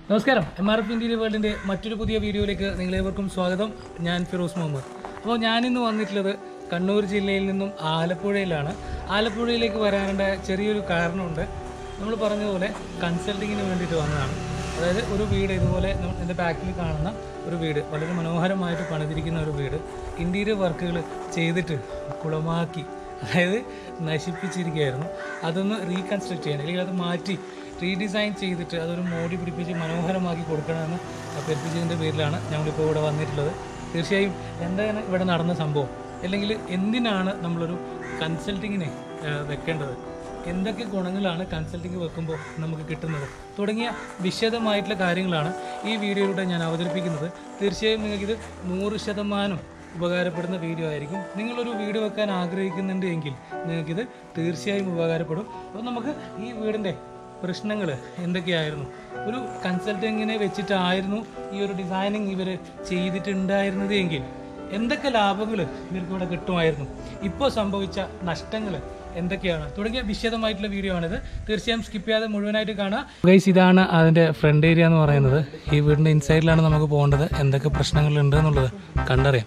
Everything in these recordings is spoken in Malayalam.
നമസ്കാരം എം ആർ എഫ് ഇന്ത്യൻ വേൾഡിൻ്റെ മറ്റൊരു പുതിയ വീഡിയോയിലേക്ക് നിങ്ങളേവർക്കും സ്വാഗതം ഞാൻ ഫിറോസ് മുഹമ്മദ് അപ്പോൾ ഞാനിന്ന് വന്നിട്ടുള്ളത് കണ്ണൂർ ജില്ലയിൽ നിന്നും ആലപ്പുഴയിലാണ് ആലപ്പുഴയിലേക്ക് വരാനുള്ള ചെറിയൊരു കാരണമുണ്ട് നമ്മൾ പറഞ്ഞതുപോലെ കൺസൾട്ടിങ്ങിന് വേണ്ടിയിട്ട് വന്നതാണ് അതായത് ഒരു വീട് ഇതുപോലെ നമ്മൾ എൻ്റെ ബാക്കിൽ കാണുന്ന ഒരു വീട് വളരെ മനോഹരമായിട്ട് പണിതിരിക്കുന്ന ഒരു വീട് ഇൻറ്റീരിയർ വർക്കുകൾ ചെയ്തിട്ട് കുളമാക്കി അതായത് നശിപ്പിച്ചിരിക്കുകയായിരുന്നു അതൊന്ന് റീകൺസ്ട്രക്ട് ചെയ്യാൻ അല്ലെങ്കിൽ അത് മാറ്റി റീഡിസൈൻ ചെയ്തിട്ട് അതൊരു മോടി പിടിപ്പിച്ച് മനോഹരമാക്കി കൊടുക്കണമെന്ന് അഭ്യർത്ഥിച്ചതിൻ്റെ പേരിലാണ് ഞങ്ങളിപ്പോൾ ഇവിടെ വന്നിട്ടുള്ളത് തീർച്ചയായും എന്താണ് ഇവിടെ നടന്ന സംഭവം അല്ലെങ്കിൽ എന്തിനാണ് നമ്മളൊരു കൺസൾട്ടിങ്ങിനെ വെക്കേണ്ടത് എന്തൊക്കെ ഗുണങ്ങളാണ് കൺസൾട്ടിങ് വെക്കുമ്പോൾ നമുക്ക് കിട്ടുന്നത് തുടങ്ങിയ വിശദമായിട്ടുള്ള കാര്യങ്ങളാണ് ഈ വീഡിയോയിലൂടെ ഞാൻ അവതരിപ്പിക്കുന്നത് തീർച്ചയായും നിങ്ങൾക്കിത് നൂറ് ശതമാനം ഉപകാരപ്പെടുന്ന വീഡിയോ ആയിരിക്കും നിങ്ങളൊരു വീഡിയോ വെക്കാൻ ആഗ്രഹിക്കുന്നുണ്ട് എങ്കിൽ നിങ്ങൾക്കിത് തീർച്ചയായും ഉപകാരപ്പെടും അപ്പോൾ നമുക്ക് ഈ വീടിൻ്റെ പ്രശ്നങ്ങൾ എന്തൊക്കെയായിരുന്നു ഒരു കൺസൾട്ടിങ്ങിനെ വെച്ചിട്ടായിരുന്നു ഈ ഒരു ഡിസൈനിങ് ഇവർ ചെയ്തിട്ടുണ്ടായിരുന്നത് എങ്കിൽ എന്തൊക്കെ ലാഭങ്ങൾ ഇവർക്ക് ഇവിടെ കിട്ടുമായിരുന്നു ഇപ്പോൾ സംഭവിച്ച നഷ്ടങ്ങൾ എന്തൊക്കെയാണ് തുടങ്ങിയ വിശദമായിട്ടുള്ള വീഡിയോ ആണിത് തീർച്ചയായും സ്കിപ്പ് ചെയ്യാതെ മുഴുവനായിട്ട് കാണാം ഗൈസ് ഇതാണ് അതിൻ്റെ ഫ്രണ്ട് ഏരിയ എന്ന് പറയുന്നത് ഈ വീടിൻ്റെ ഇൻസൈഡിലാണ് നമുക്ക് പോകേണ്ടത് എന്തൊക്കെ പ്രശ്നങ്ങളുണ്ട് എന്നുള്ളത് കണ്ടറിയാം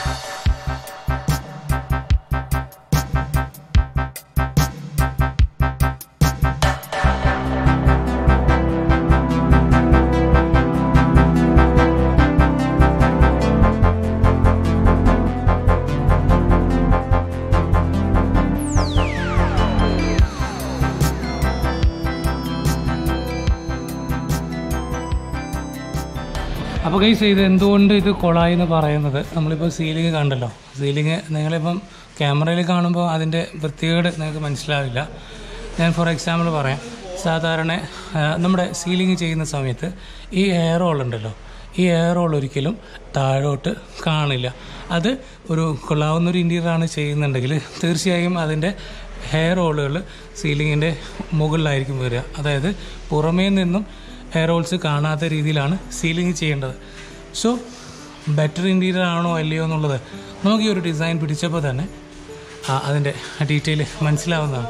അപ്പോൾ ഗൈസ് ഇത് എന്തുകൊണ്ട് ഇത് കൊളായി എന്ന് പറയുന്നത് നമ്മളിപ്പോൾ സീലിംഗ് കണ്ടല്ലോ സീലിംഗ് നിങ്ങളിപ്പം ക്യാമറയിൽ കാണുമ്പോൾ അതിൻ്റെ വൃത്തികേട് നിങ്ങൾക്ക് മനസ്സിലാവില്ല ഞാൻ ഫോർ എക്സാമ്പിൾ പറയാം സാധാരണ ആ, നമ്മുടെ സീലിംഗ് ചെയ്യുന്ന സമയത്ത് ഈ എയർ ഹോൾ ഉണ്ടല്ലോ ഈ എയർ ഹോൾ ഒരിക്കലും താഴോട്ട് കാണില്ല അത് ഒരു കൊള്ളാവുന്ന ഒരു ഇൻറ്റീരിയറാണ് ചെയ്യുന്നുണ്ടെങ്കിൽ തീർച്ചയായും അതിൻ്റെ ഹെയർ ഹോളുകൾ സീലിങ്ങിൻ്റെ മുകളിലായിരിക്കും വരിക അതായത് പുറമേ നിന്നും ഹെയർ ഹോൾസ് കാണാത്ത രീതിയിലാണ് സീലിംഗ് ചെയ്യേണ്ടത് സോ ബെറ്റർ ഇൻറ്റീരിയർ ആണോ അല്ലയോ എന്നുള്ളത് നമുക്ക് ഈ ഒരു ഡിസൈൻ പിടിച്ചപ്പോൾ തന്നെ ആ, അതിൻ്റെ ഡീറ്റെയിൽ മനസ്സിലാവുന്നതാണ്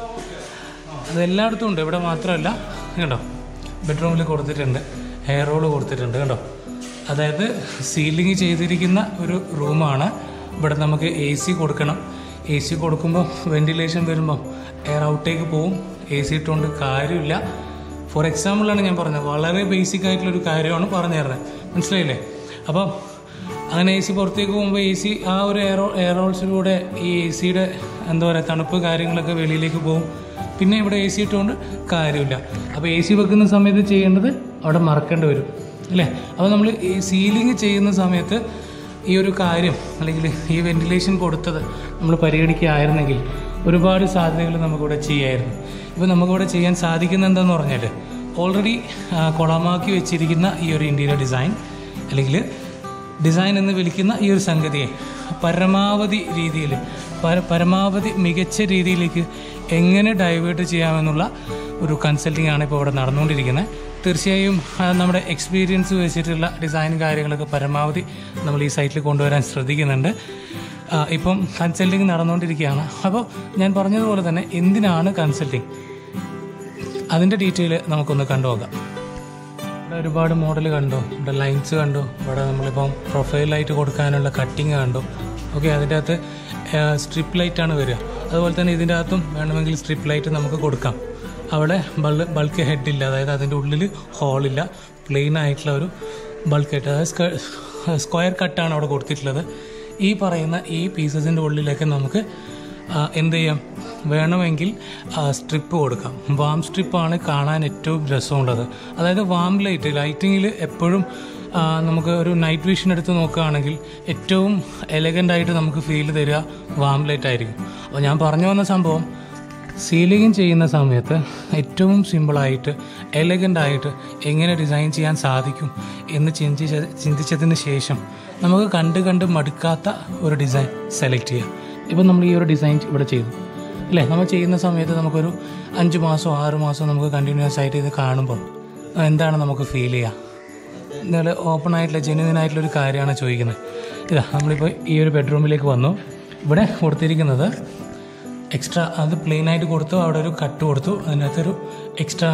അത് എല്ലായിടത്തും ഉണ്ട് ഇവിടെ മാത്രമല്ല കണ്ടോ ബെഡ്റൂമിൽ കൊടുത്തിട്ടുണ്ട് ഹെയർ റോൾ കൊടുത്തിട്ടുണ്ട് കണ്ടോ അതായത് സീലിംഗ് ചെയ്തിരിക്കുന്ന ഒരു റൂമാണ് ഇവിടെ നമുക്ക് എ സി കൊടുക്കണം എ സി കൊടുക്കുമ്പോൾ വെന്റിലേഷൻ വരുമ്പം എയർ ഔട്ടേക്ക് പോവും എ സി ഇട്ടുകൊണ്ട് കാര്യമില്ല ഫോർ എക്സാമ്പിളാണ് ഞാൻ പറഞ്ഞത് വളരെ ബേസിക് ആയിട്ടുള്ളൊരു കാര്യമാണ് പറഞ്ഞു തരുന്നത് മനസ്സിലായില്ലേ അപ്പം അങ്ങനെ എ സി പുറത്തേക്ക് പോകുമ്പോൾ എ സി ആ ഒരു എയർ എയർ ഹോൾസിലൂടെ ഈ എ സിയുടെ എന്താ പറയുക തണുപ്പ് കാര്യങ്ങളൊക്കെ വെളിയിലേക്ക് പോകും പിന്നെ ഇവിടെ എ സി ഇട്ടുകൊണ്ട് കാര്യമില്ല അപ്പോൾ എ സി വെക്കുന്ന സമയത്ത് ചെയ്യേണ്ടത് അവിടെ മറക്കേണ്ടി വരും അല്ലേ അപ്പോൾ നമ്മൾ ഈ സീലിംഗ് ചെയ്യുന്ന സമയത്ത് ഈ ഒരു കാര്യം അല്ലെങ്കിൽ ഈ വെന്റിലേഷൻ കൊടുത്തത് നമ്മൾ പരിഗണിക്കുകയായിരുന്നെങ്കിൽ ഒരുപാട് സാധ്യതകൾ നമുക്കിവിടെ ചെയ്യായിരുന്നു ഇപ്പോൾ നമുക്കിവിടെ ചെയ്യാൻ സാധിക്കുന്ന എന്താണെന്ന് പറഞ്ഞാൽ ഓൾറെഡി കുളമാക്കി വെച്ചിരിക്കുന്ന ഈ ഒരു ഇൻറ്റീരിയർ ഡിസൈൻ അല്ലെങ്കിൽ ഡിസൈൻ എന്ന് വിളിക്കുന്ന ഈ ഒരു സംഗതിയെ പരമാവധി രീതിയിൽ പര- പരമാവധി മികച്ച രീതിയിലേക്ക് എങ്ങനെ ഡൈവേർട്ട് ചെയ്യാമെന്നുള്ള ഒരു കൺസൾട്ടിംഗ് ആണ് ഇപ്പോൾ ഇവിടെ നടന്നുകൊണ്ടിരിക്കുന്നത് തീർച്ചയായും ആ, നമ്മുടെ എക്സ്പീരിയൻസ് വെച്ചിട്ടുള്ള ഡിസൈൻ കാര്യങ്ങളൊക്കെ പരമാവധി നമ്മൾ ഈ സൈറ്റിൽ കൊണ്ടുവരാൻ ശ്രദ്ധിക്കുന്നുണ്ട് ആ, ഇപ്പം കൺസൾട്ടിങ് നടന്നുകൊണ്ടിരിക്കുകയാണ് അപ്പോൾ ഞാൻ പറഞ്ഞതുപോലെ തന്നെ എന്തിനാണ് കൺസൾട്ടിങ് അതിൻ്റെ ഡീറ്റെയിൽ നമുക്കൊന്ന് കണ്ടുനോക്കാം ഇവിടെ ഒരുപാട് മോഡൽ കണ്ടു ഇവിടെ ലൈൻസ് കണ്ടു ഇവിടെ നമ്മളിപ്പം പ്രൊഫൈലായിട്ട് കൊടുക്കാനുള്ള കട്ടിങ് കണ്ടു ഓക്കെ അതിൻ്റെ അകത്ത് സ്ട്രിപ്പ് ലൈറ്റാണ് വരിക അതുപോലെ തന്നെ ഇതിൻ്റെ അകത്തും വേണമെങ്കിൽ സ്ട്രിപ്പ് ലൈറ്റ് നമുക്ക് കൊടുക്കാം അവിടെ ബൾ ബൾക്ക് ഹെഡില്ല അതായത് അതിൻ്റെ ഉള്ളിൽ ഹോളില്ല പ്ലെയിൻ ആയിട്ടുള്ള ഒരു ബൾക്ക് ഹെഡ് അതായത് സ്ക്വയർ കട്ടാണ് അവിടെ കൊടുത്തിട്ടുള്ളത് ഈ പറയുന്ന ഈ പീസസിൻ്റെ ഉള്ളിലേക്ക് നമുക്ക് ആ, എന്ത് ചെയ്യാം വേണമെങ്കിൽ സ്ട്രിപ്പ് കൊടുക്കാം വാം സ്ട്രിപ്പാണ് കാണാൻ ഏറ്റവും രസമുള്ളത് അതായത് വാം ലൈറ്റ് ലൈറ്റിങ്ങിൽ എപ്പോഴും ആ, നമുക്ക് ഒരു നൈറ്റ് വിഷൻ എടുത്ത് നോക്കുകയാണെങ്കിൽ ഏറ്റവും എലഗൻ്റ് ആയിട്ട് നമുക്ക് ഫീൽ തരിക വാം ലൈറ്റ് ആയിരിക്കും അപ്പോൾ ഞാൻ പറഞ്ഞു വന്ന സംഭവം സീലിംഗ് ചെയ്യുന്ന സമയത്ത് ഏറ്റവും സിമ്പിളായിട്ട് എലഗൻ്റ് ആയിട്ട് എങ്ങനെ ഡിസൈൻ ചെയ്യാൻ സാധിക്കും എന്ന് ചിന്തിച്ച ചിന്തിച്ചതിന് ശേഷം നമുക്ക് കണ്ട് കണ്ട് മടുക്കാത്ത ഒരു ഡിസൈൻ സെലക്ട് ചെയ്യാം ഇപ്പം നമ്മൾ ഈ ഒരു ഡിസൈൻ ഇവിടെ ചെയ്തു അല്ലേ നമ്മൾ ചെയ്യുന്ന സമയത്ത് നമുക്കൊരു അഞ്ച് മാസമോ ആറ് മാസമോ നമുക്ക് കണ്ടിന്യൂസ് ആയിട്ട് ഇത് കാണുമ്പോൾ എന്താണ് നമുക്ക് ഫീൽ ചെയ്യുക നിങ്ങൾ ഓപ്പൺ ആയിട്ടുള്ള ജെന്യൂൻ ആയിട്ടുള്ള ഒരു കാര്യമാണ് ചോദിക്കുന്നത് ഇതാ നമ്മളിപ്പോൾ ഈ ഒരു ബെഡ്റൂമിലേക്ക് വന്നു ഇവിടെ കൊടുത്തിരിക്കുന്നത് എക്സ്ട്രാ അത് പ്ലെയിൻ ആയിട്ട് കൊടുത്തു അവിടെ ഒരു കട്ട് കൊടുത്തു അതിനകത്തൊരു എക്സ്ട്രാ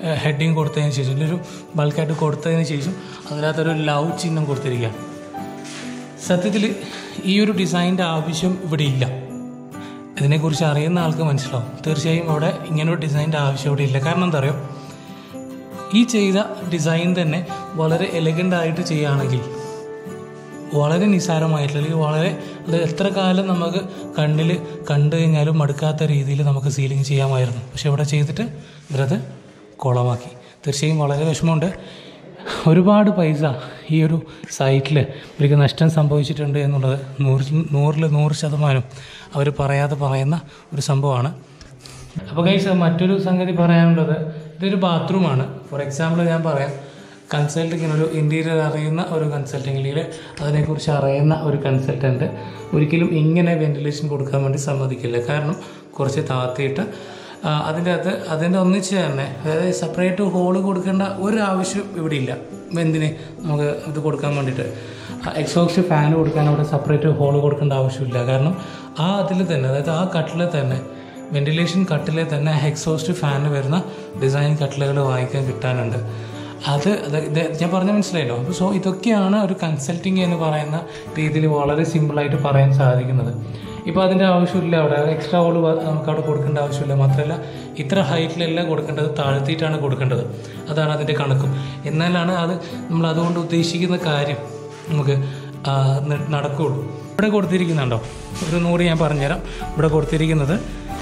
ഹെഡിങ് കൊടുത്തതിന് ശേഷം ഇതിലൊരു ബൾക്കായിട്ട് കൊടുത്തതിന് ശേഷം അതിനകത്തൊരു ലവ് ചിഹ്നം കൊടുത്തിരിക്കുകയാണ് സത്യത്തിൽ ഈ ഒരു ഡിസൈനിൻ്റെ ആവശ്യം ഇവിടെ ഇല്ല ഇതിനെക്കുറിച്ച് അറിയുന്ന ആൾക്ക് മനസ്സിലാവും തീർച്ചയായും അവിടെ ഇങ്ങനൊരു ഡിസൈനിൻ്റെ ആവശ്യം ഇവിടെ ഇല്ല കാരണം എന്താ പറയുക ഈ ചെയ്ത ഡിസൈൻ തന്നെ വളരെ എലഗൻ്റ് ആയിട്ട് ചെയ്യുകയാണെങ്കിൽ വളരെ നിസ്സാരമായിട്ടുള്ള അല്ലെങ്കിൽ വളരെ അത് എത്ര കാലം നമുക്ക് കണ്ണിൽ കണ്ടു കഴിഞ്ഞാലും മടുക്കാത്ത രീതിയിൽ നമുക്ക് സീലിംഗ് ചെയ്യാമായിരുന്നു പക്ഷെ ഇവിടെ ചെയ്തിട്ട് ഇവരത് കുളമാക്കി തീർച്ചയായും വളരെ വിഷമമുണ്ട് ഒരുപാട് പൈസ ഈ ഒരു സൈറ്റിൽ ഇവർക്ക് നഷ്ടം സംഭവിച്ചിട്ടുണ്ട് എന്നുള്ളത് നൂറിൽ നൂറിൽ നൂറ് ശതമാനം അവർ പറയാതെ പറയുന്ന ഒരു സംഭവമാണ് അപ്പോൾ കൈസ് മറ്റൊരു സംഗതി പറയാനുള്ളത് ഇതൊരു ബാത്റൂമാണ് ഫോർ എക്സാമ്പിൾ ഞാൻ പറയാം കൺസൾട്ടിങ്ങിന് ഒരു ഇൻറ്റീരിയർ അറിയുന്ന ഒരു കൺസൾട്ടിങ് അല്ലെങ്കിൽ അതിനെക്കുറിച്ച് അറിയുന്ന ഒരു കൺസൾട്ടൻറ്റ് ഒരിക്കലും ഇങ്ങനെ വെന്റിലേഷൻ കൊടുക്കാൻ വേണ്ടി സമ്മതിക്കില്ല കാരണം കുറച്ച് താത്തിയിട്ട് ആ, അതിൻ്റെ അകത്ത് അതിൻ്റെ ഒന്നിച്ച് തന്നെ അതായത് സെപ്പറേറ്റ് ഹോള് കൊടുക്കേണ്ട ഒരു ആവശ്യം ഇവിടെ ഇല്ല എന്തിന് നമുക്ക് ഇത് കൊടുക്കാൻ വേണ്ടിയിട്ട് എക്സോസ്റ്റ് ഫാൻ കൊടുക്കാൻ അവിടെ സെപ്പറേറ്റ് ഹോള് കൊടുക്കേണ്ട ആവശ്യമില്ല കാരണം ആ അതിൽ തന്നെ അതായത് ആ കട്ടിൽ തന്നെ വെന്റിലേഷൻ കട്ടിലെ തന്നെ എക്സോസ്റ്റ് ഫാൻ വരുന്ന ഡിസൈൻ കട്ടിലുകൾ വാങ്ങിക്കാൻ കിട്ടാനുണ്ട് അത് അത് ഇത് ഞാൻ പറഞ്ഞ മനസ്സിലായല്ലോ അപ്പോൾ സോ ഇതൊക്കെയാണ് ഒരു കൺസൾട്ടിങ് എന്ന് പറയുന്ന രീതിയിൽ വളരെ സിമ്പിളായിട്ട് പറയാൻ സാധിക്കുന്നത് ഇപ്പോൾ അതിൻ്റെ ആവശ്യമില്ല അവിടെ എക്സ്ട്രാ ഹോൾ നമുക്ക് അവിടെ കൊടുക്കേണ്ട ആവശ്യമില്ല മാത്രമല്ല ഇത്ര ഹൈറ്റിലല്ല കൊടുക്കേണ്ടത് താഴ്ത്തിയിട്ടാണ് കൊടുക്കേണ്ടത് അതാണ് അതിൻ്റെ കണക്കും എന്നാലാണ് അത് നമ്മൾ അതുകൊണ്ട് ഉദ്ദേശിക്കുന്ന കാര്യം നമുക്ക് ആ, ന- നടക്കുകയുള്ളൂ ഇവിടെ കൊടുത്തിരിക്കുന്നുണ്ടോ ഒരു നൂറ് ഞാൻ പറഞ്ഞുതരാം ഇവിടെ കൊടുത്തിരിക്കുന്നത്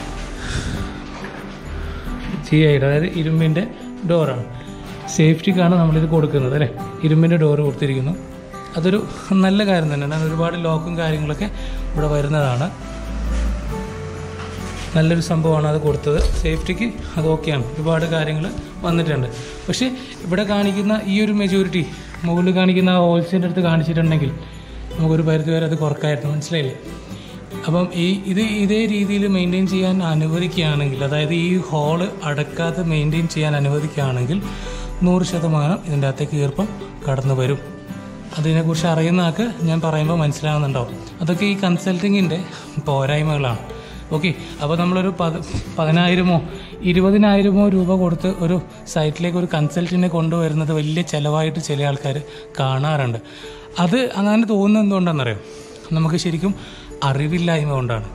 ജി ഐയുടെ അതായത് ഇരുമ്പിൻ്റെ ഡോറാണ് സേഫ്റ്റിക്കാണ് നമ്മളിത് കൊടുക്കുന്നത് അല്ലേ ഇരുമ്പിൻ്റെ ഡോറ് കൊടുത്തിരിക്കുന്നു അതൊരു നല്ല കാര്യം തന്നെയാണ് അത് ഒരുപാട് ലോക്കും കാര്യങ്ങളൊക്കെ ഇവിടെ വരുന്നതാണ് നല്ലൊരു സംഭവമാണ് അത് കൊടുത്തത് സേഫ്റ്റിക്ക് അത് ഓക്കെയാണ് ഒരുപാട് കാര്യങ്ങൾ വന്നിട്ടുണ്ട് പക്ഷേ ഇവിടെ കാണിക്കുന്ന ഈ ഒരു മെജോറിറ്റി മുകളിൽ കാണിക്കുന്ന ആ ഹോൾസിൻ്റെ അടുത്ത് കാണിച്ചിട്ടുണ്ടെങ്കിൽ നമുക്കൊരു പരിധി വരെ അത് കുറക്കായിരുന്നു മനസ്സിലായില്ലേ അപ്പം ഈ ഇത് ഇതേ രീതിയിൽ മെയിൻറ്റെയിൻ ചെയ്യാൻ അനുവദിക്കുകയാണെങ്കിൽ അതായത് ഈ ഹോള് അടക്കാതെ മെയിൻറ്റെയിൻ ചെയ്യാൻ അനുവദിക്കുകയാണെങ്കിൽ നൂറ് ശതമാനം ഇതിൻ്റെ അകത്തേക്ക് ഈർപ്പം കടന്നു വരും അതിനെക്കുറിച്ച് അറിയുന്ന ആൾക്ക് ഞാൻ പറയുമ്പോൾ മനസ്സിലാകുന്നുണ്ടാവും അതൊക്കെ ഈ കൺസൾട്ടിങ്ങിൻ്റെ പോരായ്മകളാണ് ഓക്കെ അപ്പോൾ നമ്മളൊരു പത് പതിനായിരമോ ഇരുപതിനായിരമോ രൂപ കൊടുത്ത് ഒരു സൈറ്റിലേക്ക് ഒരു കൺസൾട്ടിനെ കൊണ്ടുവരുന്നത് വലിയ ചിലവായിട്ട് ചില ആൾക്കാർ കാണാറുണ്ട് അത് അങ്ങനെ തോന്നുന്നത് എന്തുകൊണ്ടാണെന്നറിയോ നമുക്ക് ശരിക്കും അറിവില്ലായ്മ കൊണ്ടാണ്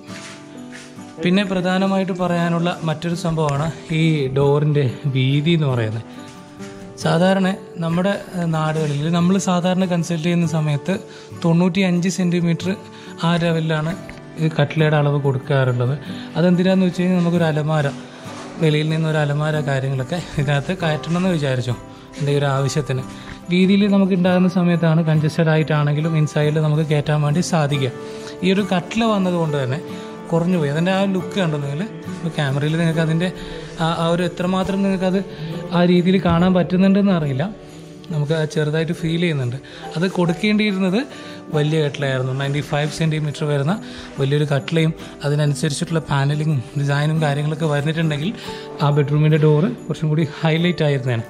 പിന്നെ പ്രധാനമായിട്ട് പറയാനുള്ള മറ്റൊരു സംഭവമാണ് ഈ ഡോറിൻ്റെ വീതി എന്ന് പറയുന്നത് സാധാരണ നമ്മുടെ ഏഹ്, നാടുകളിൽ നമ്മൾ സാധാരണ കൺസൾട്ട് ചെയ്യുന്ന സമയത്ത് തൊണ്ണൂറ്റി അഞ്ച് സെൻറ്റിമീറ്റർ ആ ലെവലിലാണ് ഈ കട്ടിലയുടെ അളവ് കൊടുക്കാറുള്ളത് അതെന്തിനാന്ന് വെച്ച് കഴിഞ്ഞാൽ നമുക്കൊരു അലമാര വെളിയിൽ നിന്ന് ഒരു അലമാര കാര്യങ്ങളൊക്കെ ഇതിനകത്ത് കയറ്റണമെന്ന് വിചാരിച്ചു എൻ്റെ ഒരു ആവശ്യത്തിന് വീതിയിൽ നമുക്ക് ഉണ്ടാകുന്ന സമയത്താണ് കൺജസ്റ്റഡ് ആയിട്ടാണെങ്കിലും ഇൻസൈഡിൽ നമുക്ക് കയറ്റാൻ വേണ്ടി സാധിക്കുക ഈ ഒരു കട്ടില വന്നതുകൊണ്ട് തന്നെ കുറഞ്ഞു പോയി അതിൻ്റെ ആ ലുക്ക് കണ്ടെന്നെങ്കിൽ ഇപ്പോൾ ക്യാമറയിൽ നിങ്ങൾക്ക് അതിൻ്റെ ആ ആ ഒരു എത്രമാത്രം നിങ്ങൾക്കത് ആ രീതിയിൽ കാണാൻ പറ്റുന്നുണ്ടെന്ന് അറിയില്ല നമുക്ക് അത് ചെറുതായിട്ട് ഫീൽ ചെയ്യുന്നുണ്ട് അത് കൊടുക്കേണ്ടിയിരുന്നത് വലിയ കട്ടിലായിരുന്നു നയൻറ്റി ഫൈവ് സെൻറ്റിമീറ്റർ വരുന്ന വലിയൊരു കട്ടിലയും അതിനനുസരിച്ചിട്ടുള്ള പാനലിങ്ങും ഡിസൈനും കാര്യങ്ങളൊക്കെ വരുന്നിട്ടുണ്ടെങ്കിൽ ആ ബെഡ്റൂമിൻ്റെ ഡോറ് കുറച്ചും കൂടി ഹൈലൈറ്റ് ആയിരുന്നേനെ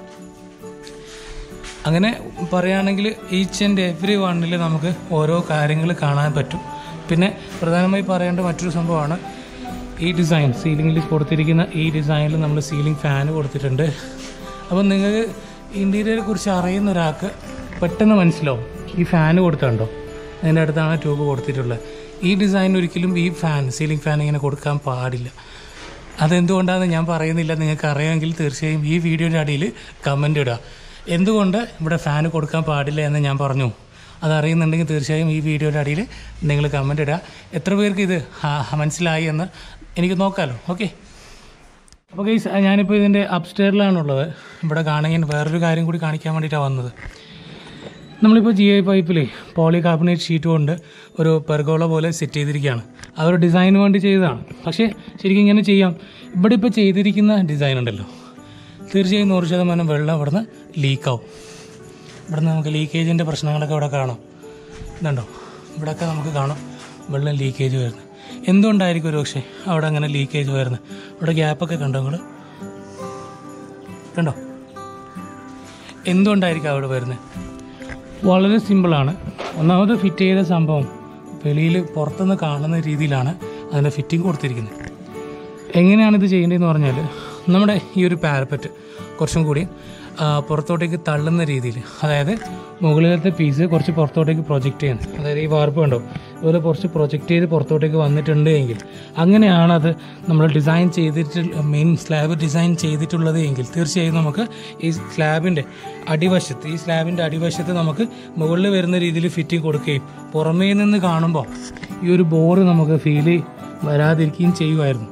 അങ്ങനെ പറയുകയാണെങ്കിൽ ഈച്ച് ആൻഡ് എവറി വണ്ണിൽ നമുക്ക് ഓരോ കാര്യങ്ങൾ കാണാൻ പറ്റും പിന്നെ പ്രധാനമായി പറയേണ്ട മറ്റൊരു സംഭവമാണ് ഈ ഡിസൈൻ സീലിങ്ങിൽ കൊടുത്തിരിക്കുന്ന ഈ ഡിസൈനിൽ നമ്മൾ സീലിംഗ് ഫാൻ കൊടുത്തിട്ടുണ്ട് അപ്പം നിങ്ങൾക്ക് ഇൻറ്റീരിയറെ കുറിച്ച് അറിയുന്ന ഒരാൾക്ക് പെട്ടെന്ന് മനസ്സിലാവും ഈ ഫാൻ കൊടുത്തുണ്ടോ അതിൻ്റെ അടുത്താണ് ട്യൂബ് കൊടുത്തിട്ടുള്ളത് ഈ ഡിസൈൻ ഒരിക്കലും ഈ ഫാൻ സീലിംഗ് ഫാൻ ഇങ്ങനെ കൊടുക്കാൻ പാടില്ല അതെന്തുകൊണ്ടാണെന്ന് ഞാൻ പറയുന്നില്ല നിങ്ങൾക്ക് അറിയാമെങ്കിൽ തീർച്ചയായും ഈ വീഡിയോയുടെ അടിയിൽ കമൻ്റ് ഇടുക എന്തുകൊണ്ട് ഇവിടെ ഫാൻ കൊടുക്കാൻ പാടില്ല എന്ന് ഞാൻ പറഞ്ഞു അതറിയുന്നുണ്ടെങ്കിൽ തീർച്ചയായും ഈ വീഡിയോയുടെ അടിയിൽ നിങ്ങൾ കമൻ്റ് ഇടുക എത്ര പേർക്ക് ഇത് ആ, മനസ്സിലായി എന്ന് എനിക്ക് നോക്കാമല്ലോ ഓക്കെ അപ്പോൾ ഗൈസ് ഞാനിപ്പോൾ ഇതിൻ്റെ അപ്സ്റ്റെയറിലാണുള്ളത് ഇവിടെ കാണുകയും വേറൊരു കാര്യം കൂടി കാണിക്കാൻ വേണ്ടിയിട്ടാണ് വന്നത് നമ്മളിപ്പോൾ ജി ഐ പൈപ്പിൽ പോളി കാർബണേറ്റ് ഷീറ്റ് കൊണ്ട് ഒരു പെർഗോള പോലെ സെറ്റ് ചെയ്തിരിക്കുകയാണ് അതൊരു ഡിസൈന് വേണ്ടി ചെയ്തതാണ് പക്ഷേ ശരിക്കും ഇങ്ങനെ ചെയ്യാം ഇവിടെ ഇപ്പോൾ ചെയ്തിരിക്കുന്ന ഡിസൈൻ ഉണ്ടല്ലോ തീർച്ചയായും നൂറ് ശതമാനം വെള്ളം ഇവിടുന്ന് ലീക്കാവും ഇവിടുന്ന് നമുക്ക് ലീക്കേജിൻ്റെ പ്രശ്നങ്ങളൊക്കെ ഇവിടെ കാണാം ഇതുണ്ടോ ഇവിടെയൊക്കെ നമുക്ക് കാണാം വെള്ളം ലീക്കേജ് വരുന്നത് എന്തുകൊണ്ടായിരിക്കും ഒരു പക്ഷേ അവിടെ അങ്ങനെ ലീക്കേജ് വരുന്നത് ഇവിടെ ഗ്യാപ്പൊക്കെ കണ്ടോ നിങ്ങൾ കണ്ടോ എന്തുകൊണ്ടായിരിക്കും അവിടെ വരുന്നത് വളരെ സിമ്പിളാണ് ഒന്നാമത് ഫിറ്റ് ചെയ്ത സംഭവം വെളിയിൽ പുറത്തുനിന്ന് കാണുന്ന രീതിയിലാണ് അതിൻ്റെ ഫിറ്റിംഗ് കൊടുത്തിരിക്കുന്നത് എങ്ങനെയാണ് ഇത് ചെയ്യേണ്ടതെന്ന് പറഞ്ഞാൽ നമ്മുടെ ഈ ഒരു പാരപ്പറ്റ് കുറച്ചും കൂടി ആ, പുറത്തോട്ടേക്ക് തള്ളുന്ന രീതിയിൽ അതായത് മുകളിലത്തെ പീസ് കുറച്ച് പുറത്തോട്ടേക്ക് പ്രൊജക്റ്റ് ചെയ്യുന്നത് അതായത് ഈ വാർപ്പ് കണ്ടോ അതുപോലെ കുറച്ച് പ്രൊജക്റ്റ് ചെയ്ത് പുറത്തോട്ടേക്ക് വന്നിട്ടുണ്ട് എങ്കിൽ അങ്ങനെയാണ് അത് നമ്മൾ ഡിസൈൻ ചെയ്തിട്ട് മെയിൻ സ്ലാബ് ഡിസൈൻ ചെയ്തിട്ടുള്ളത് എങ്കിൽ തീർച്ചയായും നമുക്ക് ഈ സ്ലാബിൻ്റെ അടിവശത്ത് ഈ സ്ലാബിൻ്റെ അടിവശത്ത് നമുക്ക് മുകളിൽ വരുന്ന രീതിയിൽ ഫിറ്റിംഗ് കൊടുക്കുകയും പുറമേ നിന്ന് കാണുമ്പോൾ ഈ ഒരു ബോറ് നമുക്ക് ഫീൽ വരാതിരിക്കുകയും ചെയ്യുമായിരുന്നു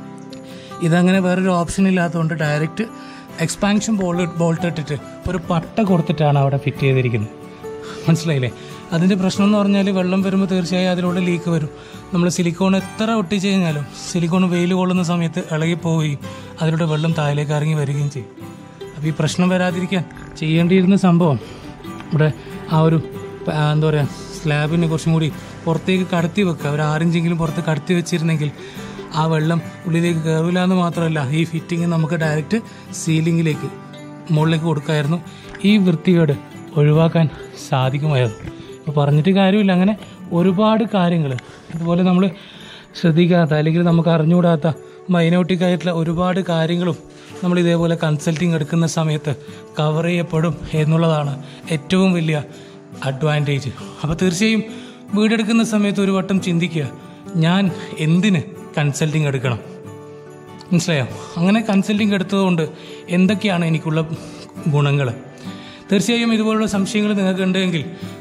ഇതങ്ങനെ വേറൊരു ഓപ്ഷൻ ഇല്ലാത്തതുകൊണ്ട് ഡയറക്റ്റ് എക്സ്പാൻഷൻ ബോൾ ബോൾട്ട് ഇട്ടിട്ട് ഒരു പട്ട കൊടുത്തിട്ടാണ് അവിടെ ഫിറ്റ് ചെയ്തിരിക്കുന്നത് മനസ്സിലായില്ലേ അതിൻ്റെ പ്രശ്നം എന്ന് പറഞ്ഞാൽ വെള്ളം വരുമ്പോൾ തീർച്ചയായും അതിലൂടെ ലീക്ക് വരും നമ്മൾ സിലിക്കോൺ എത്ര ഒട്ടിച്ച് കഴിഞ്ഞാലും സിലിക്കോൺ വെയിൽ കൊള്ളുന്ന സമയത്ത് ഇളകി പോവുകയും അതിലൂടെ വെള്ളം താഴേക്ക് ഇറങ്ങി വരികയും ചെയ്യും അപ്പോൾ ഈ പ്രശ്നം വരാതിരിക്കാൻ ചെയ്യേണ്ടിയിരുന്ന സംഭവം ഇവിടെ ആ ഒരു ആ, എന്താ പറയുക സ്ലാബിനെ കുറച്ചും കൂടി പുറത്തേക്ക് കടത്തി വെക്കുക ഒരു ആറിഞ്ചെങ്കിലും പുറത്ത് കടത്തി വെച്ചിരുന്നെങ്കിൽ ആ വെള്ളം ഉള്ളിലേക്ക് കയറില്ല എന്ന് മാത്രമല്ല ഈ ഫിറ്റിങ് നമുക്ക് ഡയറക്റ്റ് സീലിങ്ങിലേക്ക് മുകളിലേക്ക് കൊടുക്കായിരുന്നു ഈ വൃത്തികേട് ഒഴിവാക്കാൻ സാധിക്കുമായിരുന്നു അപ്പോൾ പറഞ്ഞിട്ട് കാര്യമില്ല അങ്ങനെ ഒരുപാട് കാര്യങ്ങൾ ഇതുപോലെ നമ്മൾ ശ്രദ്ധിക്കാത്ത അല്ലെങ്കിൽ നമുക്ക് അറിഞ്ഞുകൂടാത്ത മൈനോട്ടിക് ആയിട്ടുള്ള ഒരുപാട് കാര്യങ്ങളും നമ്മൾ ഇതേപോലെ കൺസൾട്ടിങ് എടുക്കുന്ന സമയത്ത് കവർ ചെയ്യപ്പെടും എന്നുള്ളതാണ് ഏറ്റവും വലിയ അഡ്വാൻറ്റേജ് അപ്പോൾ തീർച്ചയായും വീടെടുക്കുന്ന സമയത്ത് ഒരു വട്ടം ചിന്തിക്കുക ഞാൻ എന്തിന് കൺസൾട്ടിങ് എടുക്കണം മനസ്സിലായോ അങ്ങനെ കൺസൾട്ടിങ് എടുത്തതുകൊണ്ട് എന്തൊക്കെയാണ് എനിക്കുള്ള ഗുണങ്ങൾ തീർച്ചയായും ഇതുപോലുള്ള സംശയങ്ങൾ നിങ്ങൾക്ക് ഉണ്ടെങ്കിൽ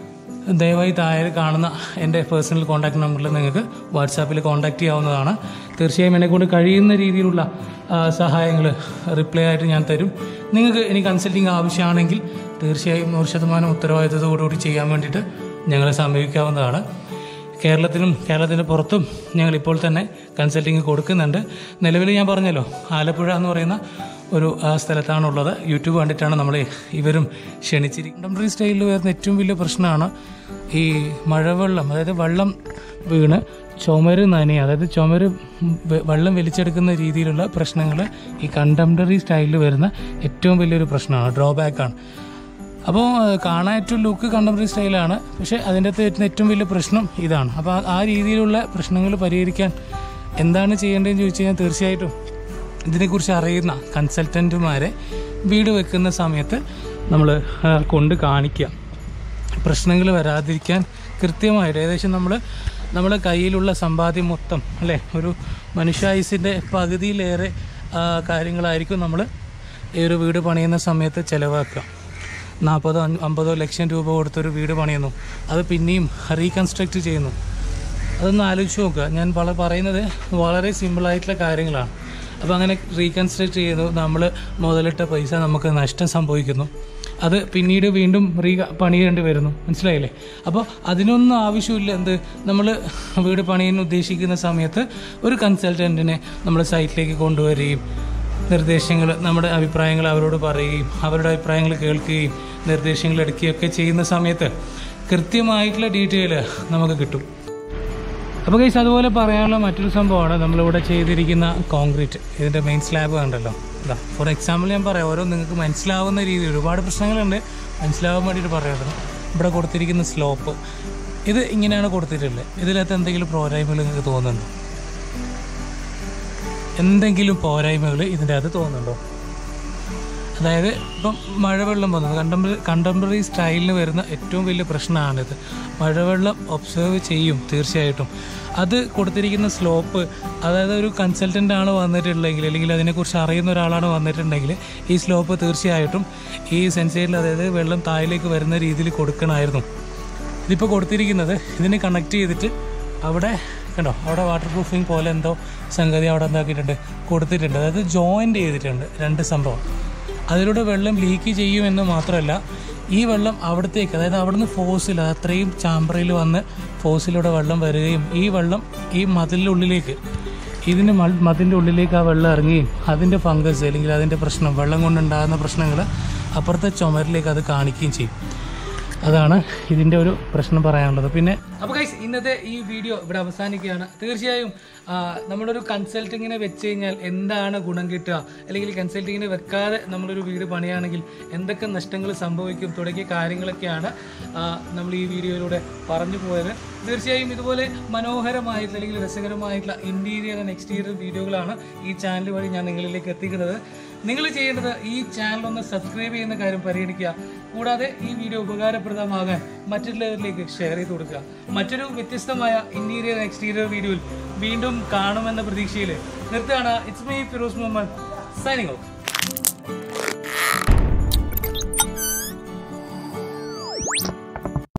ദയവായി താഴെ കാണുന്ന എൻ്റെ പേഴ്സണൽ കോൺടാക്ട് നമ്പറിൽ നിങ്ങൾക്ക് വാട്സാപ്പിൽ കോൺടാക്ട് ചെയ്യാവുന്നതാണ് തീർച്ചയായും എന്നെക്കൊണ്ട് കഴിയുന്ന രീതിയിലുള്ള സഹായങ്ങൾ റിപ്ലൈ ആയിട്ട് ഞാൻ തരും നിങ്ങൾക്ക് ഇനി കൺസൾട്ടിങ് ആവശ്യമാണെങ്കിൽ തീർച്ചയായും നൂറ് ശതമാനം ഉത്തരവാദിത്തത്തോടുകൂടി ചെയ്യാൻ വേണ്ടിയിട്ട് ഞങ്ങളെ സമീപിക്കാവുന്നതാണ് കേരളത്തിലും കേരളത്തിന് പുറത്തും ഞങ്ങൾ ഇപ്പോൾ തന്നെ കൺസൾട്ടിങ് കൊടുക്കുന്നുണ്ട് നിലവിൽ ഞാൻ പറഞ്ഞല്ലോ ആലപ്പുഴ എന്ന് പറയുന്ന ഒരു ആ, സ്ഥലത്താണുള്ളത് യൂട്യൂബ് കണ്ടിട്ടാണ് നമ്മൾ ഇവരും ക്ഷണിച്ചിരിക്കുന്നത് കണ്ടംപററി സ്റ്റൈലിൽ വരുന്ന ഏറ്റവും വലിയ പ്രശ്നമാണ് ഈ മഴവെള്ളം അതായത് വെള്ളം വീണ് ചുമര് നനയുക അതായത് ചുമര് വെ- വെള്ളം വലിച്ചെടുക്കുന്ന രീതിയിലുള്ള പ്രശ്നങ്ങൾ ഈ കണ്ടംപററി സ്റ്റൈലിൽ വരുന്ന ഏറ്റവും വലിയൊരു പ്രശ്നമാണ് ഡ്രോബാക്കാണ് അപ്പോൾ കാണാൻ ഏറ്റവും ലുക്ക് കണ്ടംപററി സ്റ്റൈലാണ് പക്ഷേ അതിൻ്റെ അകത്ത് വരുന്ന ഏറ്റവും വലിയ പ്രശ്നം ഇതാണ് അപ്പോൾ ആ- ആ രീതിയിലുള്ള പ്രശ്നങ്ങൾ പരിഹരിക്കാൻ എന്താണ് ചെയ്യേണ്ടതെന്ന് ചോദിച്ചു കഴിഞ്ഞാൽ തീർച്ചയായിട്ടും ഇതിനെക്കുറിച്ച് അറിയുന്ന കൺസൾട്ടൻറ്റുമാരെ വീട് വെക്കുന്ന സമയത്ത് നമ്മൾ കൊണ്ട് കാണിക്കുക പ്രശ്നങ്ങൾ വരാതിരിക്കാൻ കൃത്യമായിട്ട് ഏകദേശം നമ്മൾ നമ്മുടെ കയ്യിലുള്ള സമ്പാദ്യം മൊത്തം അല്ലേ ഒരു മനുഷ്യായുസിൻ്റെ പകുതിയിലേറെ ആ, കാര്യങ്ങളായിരിക്കും നമ്മൾ ഈ ഒരു വീട് പണിയുന്ന സമയത്ത് ചിലവാക്കുക നാൽപ്പതോ അഞ്ച് അമ്പതോ ലക്ഷം രൂപ കൊടുത്തൊരു വീട് പണിയുന്നു അത് പിന്നെയും റീകൺസ്ട്രക്റ്റ് ചെയ്യുന്നു അതൊന്ന് ആലോചിച്ച് നോക്കുക ഞാൻ വള പറയുന്നത് വളരെ സിമ്പിളായിട്ടുള്ള കാര്യങ്ങളാണ് അപ്പോൾ അങ്ങനെ റീകൺസ്ട്രക്റ്റ് ചെയ്യുന്നു നമ്മൾ മുതലിട്ട പൈസ നമുക്ക് നഷ്ടം സംഭവിക്കുന്നു അത് പിന്നീട് വീണ്ടും റീ പണിയേണ്ടി വരുന്നു മനസ്സിലായില്ലേ അപ്പോൾ അതിനൊന്നും ആവശ്യമില്ല എന്ത് നമ്മൾ വീട് പണിയാൻ ഉദ്ദേശിക്കുന്ന സമയത്ത് ഒരു കൺസൾട്ടൻറ്റിനെ നമ്മൾ സൈറ്റിലേക്ക് കൊണ്ടുവരികയും നിർദ്ദേശങ്ങൾ നമ്മുടെ അഭിപ്രായങ്ങൾ അവരോട് പറയുകയും അവരുടെ അഭിപ്രായങ്ങൾ കേൾക്കുകയും നിർദ്ദേശങ്ങൾ എടുക്കുകയൊക്കെ ചെയ്യുന്ന സമയത്ത് കൃത്യമായിട്ടുള്ള ഡീറ്റെയിൽ നമുക്ക് കിട്ടും അപ്പോൾ ഗൈസ് അതുപോലെ പറയാനുള്ള മറ്റൊരു സംഭവമാണ് നമ്മളിവിടെ ചെയ്തിരിക്കുന്ന കോൺക്രീറ്റ് ഇതിൻ്റെ മെയിൻ സ്ലാബ് കണ്ടല്ലോ ഇതാ ഫോർ എക്സാമ്പിൾ ഞാൻ പറയാം ഓരോ നിങ്ങൾക്ക് മനസ്സിലാവുന്ന രീതിയിൽ ഒരുപാട് പ്രശ്നങ്ങളുണ്ട് മനസ്സിലാവാൻ വേണ്ടിയിട്ട് പറയാറുണ്ട് ഇവിടെ കൊടുത്തിരിക്കുന്ന സ്ലോപ്പ് ഇത് ഇങ്ങനെയാണ് കൊടുത്തിട്ടുള്ളത് ഇതിനകത്ത് എന്തെങ്കിലും പോരായ്മകൾ നിങ്ങൾക്ക് തോന്നുന്നുണ്ടോ എന്തെങ്കിലും പോരായ്മകൾ ഇതിൻ്റെ അകത്ത് തോന്നുന്നുണ്ടോ അതായത് ഇപ്പം മഴവെള്ളം വന്നത് കണ്ടംപററി കണ്ടംപററി സ്റ്റൈലിന് വരുന്ന ഏറ്റവും വലിയ പ്രശ്നമാണിത് മഴവെള്ളം ഒബ്സർവ് ചെയ്യും തീർച്ചയായിട്ടും അത് കൊടുത്തിരിക്കുന്ന സ്ലോപ്പ് അതായത് ഒരു കൺസൾട്ടൻ്റ് ആണ് വന്നിട്ടുണ്ടെങ്കിൽ അല്ലെങ്കിൽ അതിനെക്കുറിച്ച് അറിയുന്ന ഒരാളാണ് വന്നിട്ടുണ്ടെങ്കിൽ ഈ സ്ലോപ്പ് തീർച്ചയായിട്ടും ഈ സെൻസൈഡിൽ അതായത് വെള്ളം താഴേക്ക് വരുന്ന രീതിയിൽ കൊടുക്കണമായിരുന്നു ഇതിപ്പോൾ കൊടുത്തിരിക്കുന്നത് ഇതിന് കണക്ട് ചെയ്തിട്ട് അവിടെ കണ്ടോ അവിടെ വാട്ടർ പ്രൂഫിങ് പോലെ എന്തോ സംഗതി അവിടെ എന്താക്കിയിട്ടുണ്ട് കൊടുത്തിട്ടുണ്ട് അതായത് ജോയിൻ്റ് ചെയ്തിട്ടുണ്ട് രണ്ട് സംഭവം അതിലൂടെ വെള്ളം ലീക്ക് ചെയ്യുമെന്ന് മാത്രമല്ല ഈ വെള്ളം അവിടത്തേക്ക് അതായത് അവിടുന്ന് ഫോസിൽ അത്രയും ചാമ്പറയിൽ വന്ന് ഫോസിലൂടെ വെള്ളം വരികയും ഈ വെള്ളം ഈ മതിലിൻ്റെ ഉള്ളിലേക്ക് ഇതിന് മ- മതിലിൻ്റെ ഉള്ളിലേക്ക് ആ വെള്ളം ഇറങ്ങുകയും അതിൻ്റെ ഫംഗസ് അല്ലെങ്കിൽ അതിൻ്റെ പ്രശ്നം വെള്ളം കൊണ്ടുണ്ടാകുന്ന പ്രശ്നങ്ങൾ അപ്പുറത്തെ ചുമരിലേക്ക് അത് കാണിക്കുകയും ചെയ്യും അതാണ് ഇതിൻ്റെ ഒരു പ്രശ്നം പറയാനുള്ളത് പിന്നെ അപ്പോൾ ഗൈസ് ഇന്നത്തെ ഈ വീഡിയോ ഇവിടെ അവസാനിക്കുകയാണ് തീർച്ചയായും ആ, നമ്മളൊരു കൺസൾട്ടിങ്ങിനെ വെച്ച് കഴിഞ്ഞാൽ എന്താണ് ഗുണം കിട്ടുക അല്ലെങ്കിൽ കൺസൾട്ടിങ്ങിനെ വെക്കാതെ നമ്മളൊരു വീട് പണിയാണെങ്കിൽ എന്തൊക്കെ നഷ്ടങ്ങൾ സംഭവിക്കും തുടങ്ങിയ കാര്യങ്ങളൊക്കെയാണ് ആ, നമ്മൾ ഈ വീഡിയോയിലൂടെ പറഞ്ഞു പോയത് തീർച്ചയായും ഇതുപോലെ മനോഹരമായിട്ടുള്ള അല്ലെങ്കിൽ രസകരമായിട്ടുള്ള ഇന്റീരിയർ ആൻഡ് എക്സ്റ്റീരിയർ വീഡിയോകളാണ് ഈ ചാനൽ വഴി ഞാൻ നിങ്ങളിലേക്ക് എത്തിക്കുന്നത് നിങ്ങൾ ചെയ്യേണ്ടത് ഈ ചാനൽ ഒന്ന് സബ്സ്ക്രൈബ് ചെയ്യുന്ന കാര്യം പരിഗണിക്കുക കൂടാതെ ഈ വീഡിയോ ഉപകാരപ്രദമാകാൻ മറ്റുള്ളവരിലേക്ക് ഷെയർ ചെയ്ത് കൊടുക്കുക മറ്റൊരു വ്യത്യസ്തമായ ഇന്റീരിയർ എക്സ്റ്റീരിയർ വീഡിയോയിൽ വീണ്ടും കാണുമെന്ന പ്രതീക്ഷയിൽ നിർത്തുകയാണ് it's me Firoz Muhammad signing of